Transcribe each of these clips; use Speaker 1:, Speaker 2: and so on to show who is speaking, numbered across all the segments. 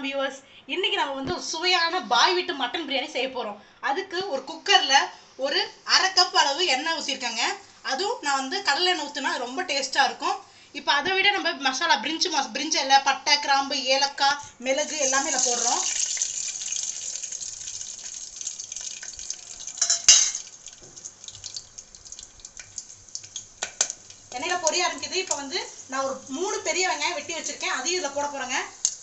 Speaker 1: வணக்கம் வியூவர்ஸ் இன்னைக்கு நம்ம வந்து ஒரு சுவையான பாய் வீட்டு மட்டன் பிரியாணி செய்ய போறோம் அதுக்கு ஒரு குக்கர்ல ஒரு அரை கப் அளவு எண்ணெய் ஊற்றிருக்கேங்க அதுவும் நான் வந்து கடலை எண்ணெய் ஊற்றினா ரொம்ப டேஸ்ட்டாக இருக்கும் இப்போ அதை விட நம்ம மசாலா பிரிஞ்சு மஸ் பிரிஞ்சு இலை பட்டை கிராம்பு ஏலக்காய் மிளகு எல்லாமே இதில் போடுறோம் எண்ணெயில பொரிய ஆரம்பிக்குது இப்போ வந்து நான் ஒரு மூணு பெரிய வெங்காயம் வெட்டி வச்சிருக்கேன் அதையும் இதில் போட போறேங்க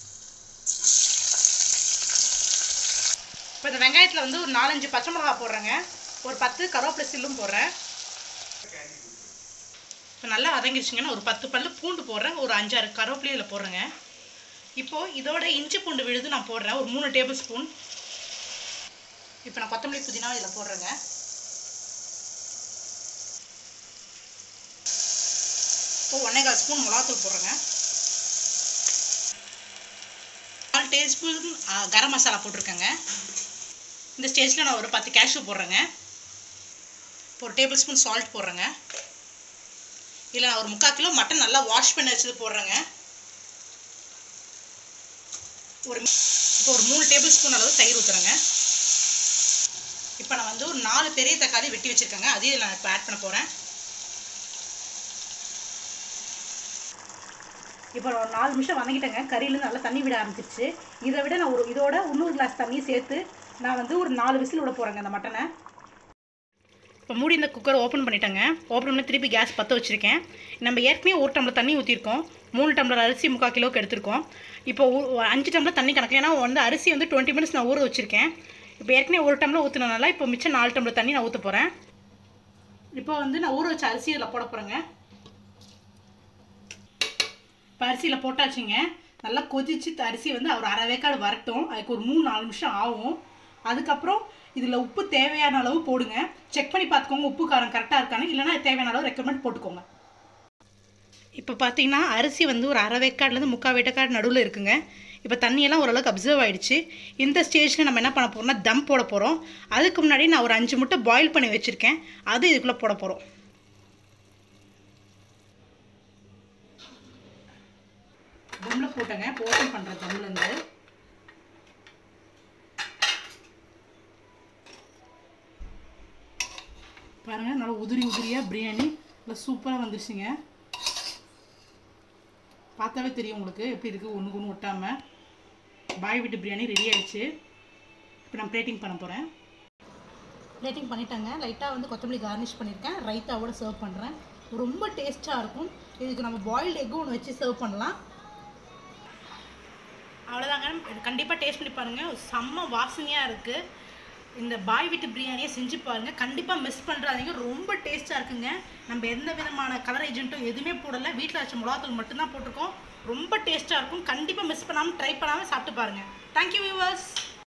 Speaker 1: இப்போ இந்த வெங்காயத்தில் வந்து ஒரு நாலஞ்சு பச்சை மிளகா போடுறேங்க ஒரு பத்து கருவேப்பிலை சில்லும் போடுறேன் இப்போ நல்லா வதங்கிடுச்சுங்கன்னா ஒரு பத்து பல்லு பூண்டு போடுறேன் ஒரு அஞ்சாறு கருவேப்பிலையும் இதில் போடுறேங்க இப்போது இதோட இஞ்சி பூண்டு விழுது நான் போடுறேன் ஒரு மூணு டேபிள் ஸ்பூன் இப்போ நான் கொத்தமல்லி புதினா இதில் போடுறேங்க இப்போ ஒன்றே கால் ஸ்பூன் மிளகாத்தூள் போடுறேங்க நாலு டேபிள்ஸ்பூன் கரம் மசாலா போட்டிருக்கேங்க இந்த ஸ்டேஜில் நான் ஒரு பத்து கேஷ்யூ போடுறேங்க இப்போ ஒரு டேபிள் ஸ்பூன் சால்ட் போடுறேங்க இதில் நான் ஒரு முக்கால் கிலோ மட்டன் நல்லா வாஷ் பண்ணி வச்சது போடுறேங்க ஒரு இப்போ ஒரு மூணு டேபிள் ஸ்பூன் அளவு தயிர் ஊற்றுறேங்க இப்போ நான் வந்து ஒரு நாலு பெரிய தக்காளி வெட்டி வச்சுருக்கேங்க அதையும் நான் இப்போ ஆட் பண்ண போகிறேன் இப்போ ஒரு நாலு நிமிஷம் வதங்கிட்டேங்க கறியிலேருந்து நல்லா தண்ணி விட ஆரம்பிச்சிருச்சு இதை விட நான் ஒரு இதோட இன்னொரு கிளாஸ் தண்ணியை சேர்த்து நான் வந்து ஒரு நாலு விசில் விட போகிறேங்க அந்த மட்டனை இப்போ மூடி இந்த குக்கர் ஓப்பன் பண்ணிட்டேங்க ஓப்பன் பண்ணி திருப்பி கேஸ் பற்ற வச்சுருக்கேன் நம்ம ஏற்கனவே ஒரு டம்ளர் தண்ணி ஊற்றிருக்கோம் மூணு டம்ளர் அரிசி முக்கால் கிலோவுக்கு எடுத்திருக்கோம் இப்போ ஊ- அஞ்சு டம்ளர் தண்ணி கணக்கு ஏன்னா வந்து அரிசி வந்து டுவெண்ட்டி மினிட்ஸ் நான் ஊற வச்சுருக்கேன் இப்போ ஏற்கனவே ஒரு டம்ளர் ஊற்றினனால இப்போ மிச்சம் நாலு டம்ளர் தண்ணி நான் ஊற்ற போகிறேன் இப்போ வந்து நான் ஊற வச்ச அரிசி இதில் போட போகிறேங்க இப்போ அரிசியில் போட்டாச்சுங்க நல்லா கொதிச்சு த- அரிசி வந்து ஒரு அரை வேக்காடு வரட்டும் அதுக்கு ஒரு மூணு நாலு நிமிஷம் ஆகும் அதுக்கப்புறம் இதில் உப்பு தேவையான அளவு போடுங்க செக் பண்ணி பார்த்துக்கோங்க உப்பு காரம் கரெக்டாக இருக்கான்னு இல்லைன்னா தேவையான அளவு ரெக்கமெண்ட் போட்டுக்கோங்க இப்போ பார்த்தீங்கன்னா அரிசி வந்து ஒரு அரை வேக்காடுலேருந்து முக்கால் வேக்காடு நடுவில் இருக்குங்க இப்போ தண்ணியெல்லாம் ஓரளவுக்கு அப்சர்வ் ஆயிடுச்சு இந்த ஸ்டேஜில் நம்ம என்ன பண்ண போகிறோம்னா தம் போட போகிறோம் அதுக்கு முன்னாடி நான் ஒரு அஞ்சு முட்டை பாயில் பண்ணி வச்சுருக்கேன் அது இதுக்குள்ளே போட போகிறோம் தம்மில் போட்டேங்க இப்போ ஓப்பன் பண்ணுறேன் தம்லேருந்து பாருங்கள் நல்லா உதிரி உதிரியாக பிரியாணி நல்லா சூப்பராக வந்துருச்சுங்க பார்த்தாவே தெரியும் உங்களுக்கு எப்படி இருக்குது ஒன்றுக்கு ஒன்று ஒட்டாமல் பாய் வீட்டு பிரியாணி ரெடி ஆயிடுச்சு இப்போ நான் பிளேட்டிங் பண்ண போகிறேன் பிளேட்டிங் பண்ணிட்டேங்க லைட்டாக வந்து கொத்தமல்லி கார்னிஷ் பண்ணியிருக்கேன் ரைத்தாவோட சர்வ் பண்ணுறேன் ரொம்ப டேஸ்ட்டாக இருக்கும் இதுக்கு நம்ம பாயில்டு எக்கும் ஒன்று வச்சு சர்வ் பண்ணலாம் அவ்வளோதாங்க இது கண்டிப்பாக டேஸ்ட் பண்ணி பாருங்கள் செம்ம வாசனையாக இருக்குது இந்த பாய் வீட்டு பிரியாணியை செஞ்சு பாருங்கள் கண்டிப்பாக மிஸ் பண்ணுறாதீங்க ரொம்ப டேஸ்ட்டாக இருக்குங்க நம்ம எந்த விதமான கலர் ஏஜென்ட்டும் எதுவுமே போடலை வீட்டில் வச்ச மிளகாத்தூள் மட்டும்தான் போட்டிருக்கோம் ரொம்ப டேஸ்ட்டாக இருக்கும் கண்டிப்பாக மிஸ் பண்ணாமல் ட்ரை பண்ணாமல் சாப்பிட்டு பாருங்கள் தேங்க்யூ வியூவர்ஸ்